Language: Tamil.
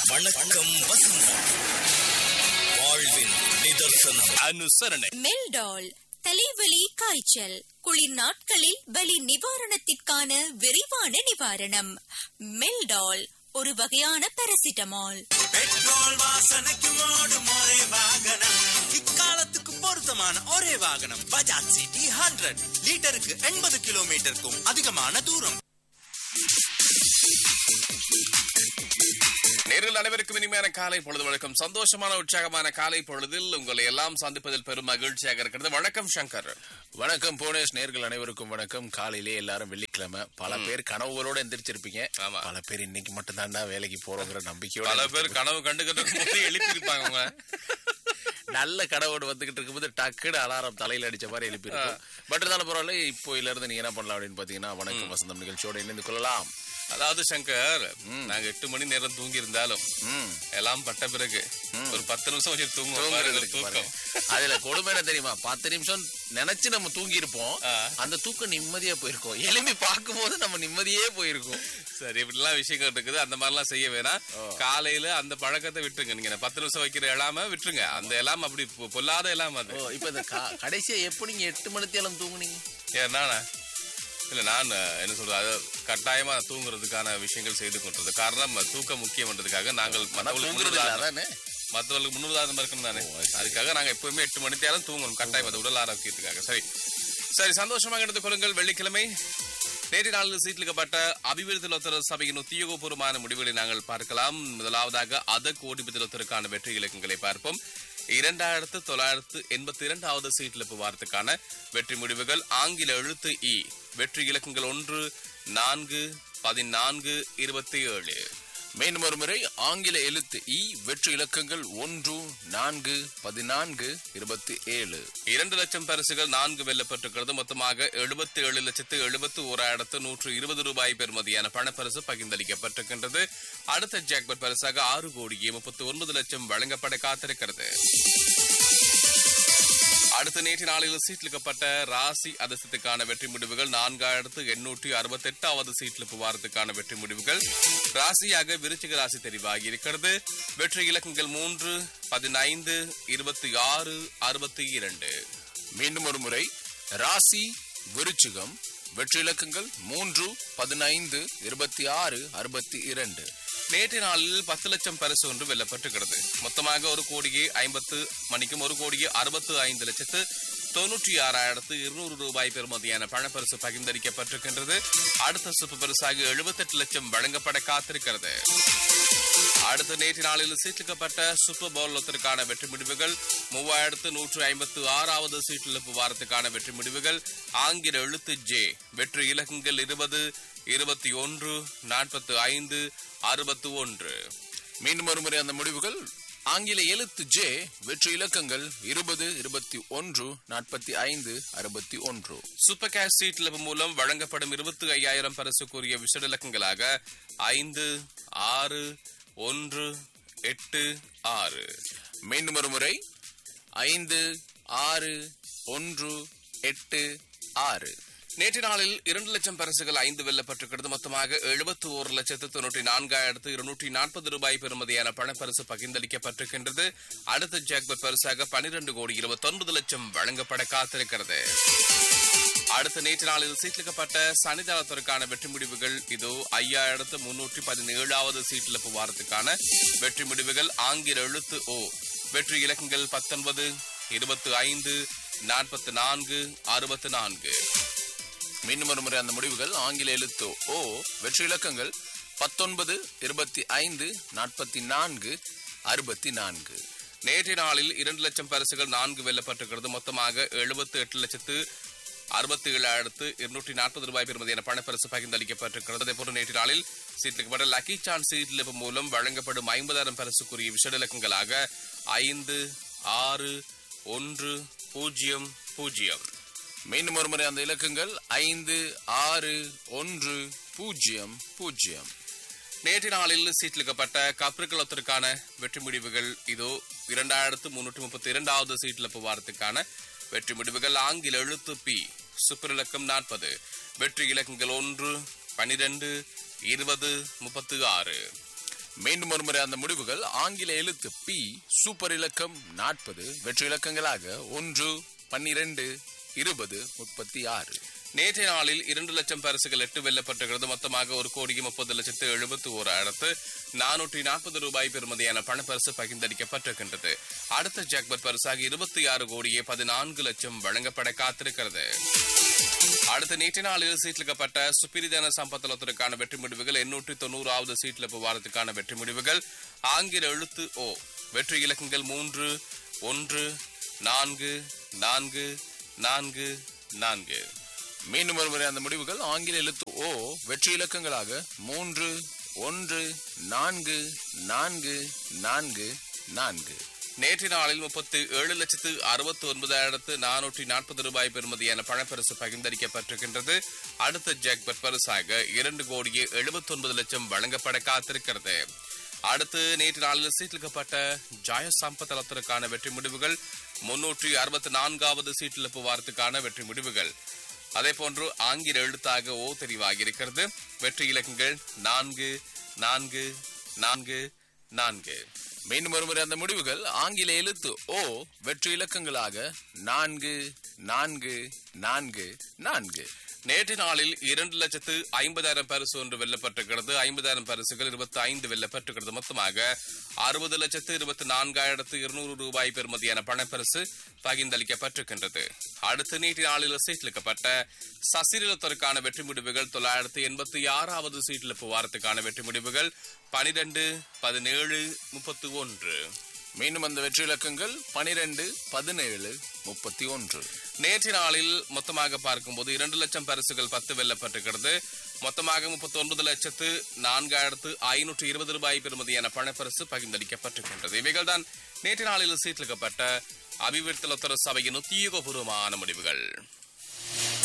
வணக்கம் வசந்தம் வாழ்வின் நிதர்சனம் அனுசரணை மெல்டால் தலைவலி காய்ச்சல் குளிர் நாட்களில் வலி நிவாரணத்திற்கான விரைவான நிவாரணம் மெல்டால் ஒரு வகையான பாராசிட்டமால் பெட்ரோல் வாசனைக்கு ஓடும் ஒரே வாகனம் இக்காலத்துக்கு பொருத்தமான ஒரே வாகனம் பஜாஜ் சிட்டி ஹண்ட்ரட் லிட்டருக்கு எண்பது கிலோமீட்டருக்கும் அதிகமான தூரம் நேரில் அனைவருக்கும் இனிமையான காலை பொழுது வணக்கம் சந்தோஷமான உற்சாகமான காலை பொழுதில் உங்களை எல்லாம் சந்திப்பதில் பெரும் மகிழ்ச்சியாக இருக்கிறது வணக்கம் சங்கர் வணக்கம் புவனேஷ் நேர்கள் அனைவருக்கும் வணக்கம் காலையிலே எல்லாரும் வெள்ளிக்கிழமை பல பேர் கனவுகளோட எந்திரிச்சிருப்பீங்க ஆமா. பல பேர் இன்னைக்கு மட்டும் தான்டா வேலைக்கு போறோங்கிற நம்பிக்கையோட பல பேர் கனவு கண்டுகிட்டு போது எழுப்பியிருப்பாங்க அவங்க நல்ல கனவோடு வந்துகிட்டு இருக்கும்போது டக்குனு அலாரம் தலையில அடிச்ச மாதிரி எழுப்பியிருக்கும் பட் இருந்தாலும் பரவாயில்ல இப்போயில இருந்து நீங்க என்ன பண்ணலாம் அப்படின்னு பாத்தீங்கன்னா வணக்கம் வசந்தம் நிகழ்ச்சியோட இணைந்து கொள்ளலாம் அதாவது சங்கர் நாங்க எட்டு மணி நேரம் தூங்கி இருந்தாலும் ம். எல்லாம் பட்ட பிறகு ஒரு பத்து நிமிஷம் வச்சு தூங்குவோம் பாருங்க, தூங்குறதுக்கு தூக்கம் பாருங்க. அதுல கொடுமை என்ன தெரியுமா பத்து நிமிஷம் நினைச்சு நம்ம தூங்கி இருப்போம் ஆ. அந்த தூக்கம் நிம்மதியா போயிருக்கும் எலும்பி பார்க்கும் போது நம்ம நிம்மதியே போயிருக்கும் சரி இப்படிலாம் விஷயங்கள் இருக்குது அந்த மாதிரிலாம் செய்ய வேணாம் காலையில அந்த பழக்கத்தை விட்டுருங்க நீங்க பத்து நிமிஷம் வைக்கிற எழாம விட்டுருங்க அந்த எல்லாம் அப்படி பொ- பொல்லாத எல்லாம் அது ஓ இப்ப இந்த கா- கடைசியா எப்போ நீங்க எட்டு மணித்தி எல்லாம் தூங்குனீங்க ஏன் நானா இல்ல நான் அஹ், என்ன சொல்றது அது கட்டாயமா தூங்குறதுக்கான விஷயங்கள் செய்து கொண்டது காரணம் தூக்கம் முக்கியம்ன்றதுக்காக நாங்கள் ஆனா மத்தவங்களுக்கு தூங்குறது இல்ல முன்னுதாரணம் அதானே மத்தவங்களுக்கு முன்னுதாரணம் இருக்கணும் தானே அதுக்காக நாங்க எப்பவுமே எட்டு மணி நேரம் தூங்கணும் கட்டாயம் அது உடல் ஆரோக்கியத்துக்காக சரி சரி சந்தோஷமாக எடுத்துக் கொள்ளுங்கள் வெள்ளிக்கிழமை நேற்று நாளில் சீட்டிலிக்கப்பட்ட அபிவிருத்தி லோத்தர சபையின் உத்தியோகபூர்வமான முடிவுகளை நாங்கள் பார்க்கலாம் முதலாவதாக அத கோடி லோத்தருக்கான வெற்றி இலக்கங்களை பார்ப்போம் இரண்டாயிரத்து தொள்ளாயிரத்து எண்பத்தி இரண்டாவது சீட்டிலிப்பு வாரத்துக்கான வெற்றி முடிவுகள் ஆங்கில எழுத்து இ வெற்றி இலக்கங்கள் ஒன்று நான்கு பதினான்கு இருபத்தி ஏழு மீண்டும் ஒரு முறை ஆங்கில எழுத்து இ வெற்றி இலக்கங்கள் ஒன்று நான்கு பதினான்கு இருபத்தி ஏழு இரண்டு லட்சம் பரிசுகள் நான்கு வெல்லப்பட்டிருக்கிறது மொத்தமாக எழுபத்தி ஏழு லட்சத்து எழுபத்தி ஓராயிரத்து நூற்று இருபது ரூபாய் பெறுமதியான பணப்பரிசு பகிர்ந்தளிக்கப்பட்டிருக்கின்றது அடுத்த ஜாக்பட் பரிசாக ஆறு கோடியே முப்பத்தி ஒன்பது லட்சம் வழங்கப்பட காத்திருக்கிறது அடுத்த நேற்று நாளில் சீட்லிக்கப்பட்ட ராசி அதிர்ஷ்டத்துக்கான வெற்றி முடிவுகள் நான்காயிரத்து எண்ணூற்றி அறுபத்தி எட்டாவது சீட்லிப்பு வாரத்துக்கான வெற்றி முடிவுகள் ராசியாக விருச்சிக ராசி தெரிவாகி இருக்கிறது வெற்றி இலக்கங்கள் மூன்று பதினைந்து இருபத்தி ஆறு அறுபத்தி இரண்டு மீண்டும் ஒரு முறை ராசி விருச்சிகம் வெற்றி இலக்கங்கள் மூன்று பதினைந்து இருபத்தி ஆறு அறுபத்தி இரண்டு நேற்று நாளில் பத்து லட்சம் பரிசு ஒன்று வெல்லப்பட்டிருக்கிறது மொத்தமாக ஒரு கோடியே ஐம்பத்து மணிக்கும் ஒரு கோடியே அறுபத்து ஐந்து லட்சத்து தொன்னூற்றி ஆறாயிரத்து இருநூறு ரூபாய் பெறுமதியான பணப்பரிசு பகிர்ந்தளிக்கப்பட்டிருக்கின்றது அடுத்த சுப்பு பரிசாக எழுபத்தெட்டு லட்சம் வழங்கப்பட காத்திருக்கிறது அடுத்த நேற்று நாளில் சீட்டிக்கப்பட்ட சூப்பர் பவுல் ஒத்தருக்கான வெற்றி முடிவுகள் மூவாயிரத்து நூற்று ஐம்பத்து ஆறாவது சீட்டிழப்பு வாரத்துக்கான வெற்றி முடிவுகள் ஆங்கில எழுத்து ஜே வெற்றி இலக்கங்கள் இருபது இருபத்தி ஒன்று நாற்பத்து ஐந்து அறுபத்து ஒன்று மீண்டும் ஒரு முறை அந்த முடிவுகள் ஆங்கில எழுத்து ஜே வெற்றி இலக்கங்கள் இருபது இருபத்தி ஒன்று நாற்பத்தி ஐந்து அறுபத்தி ஒன்று சூப்பர் கேஷ் சீட்லப்பு மூலம் வழங்கப்படும் இருபத்தி ஐயாயிரம் பரிசுக்குரிய விசேட இலக்கங்களாக ஐந்து ஆறு ஒன்று எட்டு ஆறு மீண்டும் ஒரு முறை ஐந்து ஆறு ஒன்று எட்டு ஆறு நேற்று நாளில் இரண்டு லட்சம் பரிசுகள் ஐந்து வெல்லப்பட்டிருக்கிறது மொத்தமாக எழுபத்தி ஒரு லட்சத்து தொண்ணூற்றி நான்காயிரத்து இருநூற்றி நாற்பது ரூபாய் பெறுமதியான பணப்பரிசு பகிர்ந்தளிக்கப்பட்டிருக்கின்றது அடுத்த ஜாக்பட் பரிசாக பனிரெண்டு கோடி இருபத்தொன்பது லட்சம் வழங்கப்பட காத்திருக்கிறது அடுத்த நேற்று நாளில் சீட்லிக்கப்பட்ட சனிதானத்திற்கான வெற்றி முடிவுகள் இதோ ஐயாயிரத்து முன்னூற்றி பதினேழாவது சீட்டிழப்பு வாரத்துக்கான வெற்றி முடிவுகள் ஆங்கில எழுத்து ஓ வெற்றி இலக்கங்கள் பத்தொன்பது இருபத்தி ஐந்து நாற்பத்தி நான்கு அறுபத்தி நான்கு மீண்டும் ஒரு முறை அந்த முடிவுகள் ஆங்கில எழுத்து ஓ வெற்றி இலக்கங்கள் பத்தொன்பது இருபத்தி ஐந்து நாற்பத்தி நான்கு அறுபத்தி நான்கு நேற்றைய நாளில் இரண்டு லட்சம் பரிசுகள் நான்கு வெல்லப்பட்டிருக்கிறது மொத்தமாக எழுபத்தி எட்டு லட்சத்து அறுபத்தி ஏழாயிரத்து இருநூற்றி நாற்பது ரூபாய் பெறுமதியான பணப்பரிசு பகிர்ந்தளிக்கப்பட்டிருக்கிறது அதேபோல நேற்று நாளில் சீட்டிலிக்கப்பட்ட லக்கி சான்ஸ் சீட்லிப்பு மூலம் வழங்கப்படும் ஐம்பதாயிரம் பரிசுக்குரிய விஷட இலக்கங்களாக ஐந்து ஆறு ஒன்று பூஜ்ஜியம் பூஜ்ஜியம் மீண்டும் ஒரு முறை அந்த இலக்கங்கள் ஐந்து ஆறு ஒன்று பூஜ்ஜியம் பூஜ்ஜியம் நேற்று நாளில் சீட்டிலிக்கப்பட்ட கப்ரிக்கலத்திற்கான வெற்றி முடிவுகள் இதோ இரண்டாயிரத்து முன்னூற்றி முப்பத்தி இரண்டாவது சீட்டிழப்பு வாரத்துக்கான வெற்றி முடிவுகள் ஆங்கில எழுத்து பி சூப்பர் இலக்கம் நாற்பது வெற்றி இலக்கங்கள் ஒன்று பனிரெண்டு இருபது முப்பத்து ஆறு மீண்டும் ஒருமுறை அந்த முடிவுகள் ஆங்கில எழுத்து பி சூப்பர் இலக்கம் நாற்பது வெற்றி இலக்கங்களாக ஒன்று பன்னிரண்டு இருபது முப்பத்தி ஆறு நேற்றைய நாளில் இரண்டு லட்சம் பரிசுகள் எட்டு வெல்லப்பட்டிருக்கிறது மொத்தமாக ஒரு கோடியே முப்பது லட்சத்து எழுபத்தி ஓராயிரத்து நானூற்றி நாற்பது ரூபாய் பெறுமதியான பணப்பரிசு பகிர்ந்தளிக்கப்பட்டிருக்கின்றது அடுத்த ஜாக்பட் பரிசாக இருபத்தி ஆறு கோடியே பதினான்கு லட்சம் வழங்கப்பட காத்திருக்கிறது அடுத்த நேற்று நாளில் சீட்லிக்கப்பட்ட சுப்பிரிதான சம்பத்தலத்திற்கான வெற்றி முடிவுகள் எண்ணூற்றி தொண்ணூறாவது சீட்ல வாரத்துக்கான வெற்றி முடிவுகள் ஆங்கில எழுத்து ஓ வெற்றி இலக்கங்கள் மூன்று ஒன்று நான்கு நான்கு நான்கு நான்கு மீண்டும் ஒருமுறை அந்த முடிவுகள் ஆங்கில எழுத்து ஓ வெற்றி இலக்கங்களாக மூன்று ஒன்று நான்கு நான்கு நான்கு நான்கு நேற்று நாளில் முப்பத்தி ஏழு லட்சத்து அறுபத்தி ஒன்பதாயிரத்து நானூற்றி நாற்பது ரூபாய் பெறுமதியான பணப்பரிசு பகிர்ந்தளிக்கப்பட்டிருக்கின்றது அடுத்த ஜாக்பட் பரிசாக இரண்டு கோடியே எழுபத்தி ஒன்பது லட்சம் வழங்கப்பட காத்திருக்கிறது அடுத்து நேற்று நாளில் சீட்டிலிக்கப்பட்ட ஜாய சம்பத்தலத்திற்கான வெற்றி முடிவுகள் முன்னூற்றி அறுபத்தி நான்காவது சீட்டிழப்பு வாரத்துக்கான வெற்றி முடிவுகள் அதே போன்று ஆங்கில எழுத்தாக ஓ தெரிவாகி இருக்கிறது வெற்றி இலக்கங்கள் நான்கு நான்கு நான்கு நான்கு மீண்டும் ஒருமுறை அந்த முடிவுகள் ஆங்கில எழுத்து ஓ வெற்றி இலக்கங்களாக நான்கு நான்கு நான்கு நான்கு நேற்று நாளில் இரண்டு லட்சத்து ஐம்பதாயிரம் பரிசு ஒன்று வெல்லப்பட்டிருக்கிறது ஐம்பதாயிரம் பரிசுகள் இருபத்தி ஐந்து வெல்லப்பட்டிருக்கிறது மொத்தமாக அறுபது லட்சத்து இருபத்தி நான்காயிரத்து இருநூறு ரூபாய் பெறுமதியான பணப்பரிசு பகிர்ந்தளிக்கப்பட்டிருக்கின்றது அடுத்த நேற்று நாளில் சீட்டிலிக்கப்பட்ட சசிரலத்திற்கான வெற்றி முடிவுகள் தொள்ளாயிரத்து எண்பத்தி ஆறாவது சீட்டிழப்பு வாரத்துக்கான வெற்றி முடிவுகள் பனிரெண்டு பதினேழு முப்பத்தி ஒன்று மீண்டும் அந்த வெற்றி இலக்கங்கள் பனிரெண்டு பதினேழு முப்பத்தி ஒன்று நேற்று நாளில் மொத்தமாக பார்க்கும்போது இரண்டு லட்சம் பரிசுகள் பத்து வெல்லப்பட்டிருக்கிறது மொத்தமாக முப்பத்தி ஒன்பது லட்சத்து நான்காயிரத்து ஐநூற்று இருபது ரூபாய் பெறுமதியான பணப்பரிசு பகிர்ந்தளிக்கப்பட்டிருக்கின்றது இவைகள் தான் நேற்று நாளில் சீட்டிலிக்கப்பட்ட அபிவிருத்தலத்தர சபையின் உத்தியோகபூர்வமான முடிவுகள்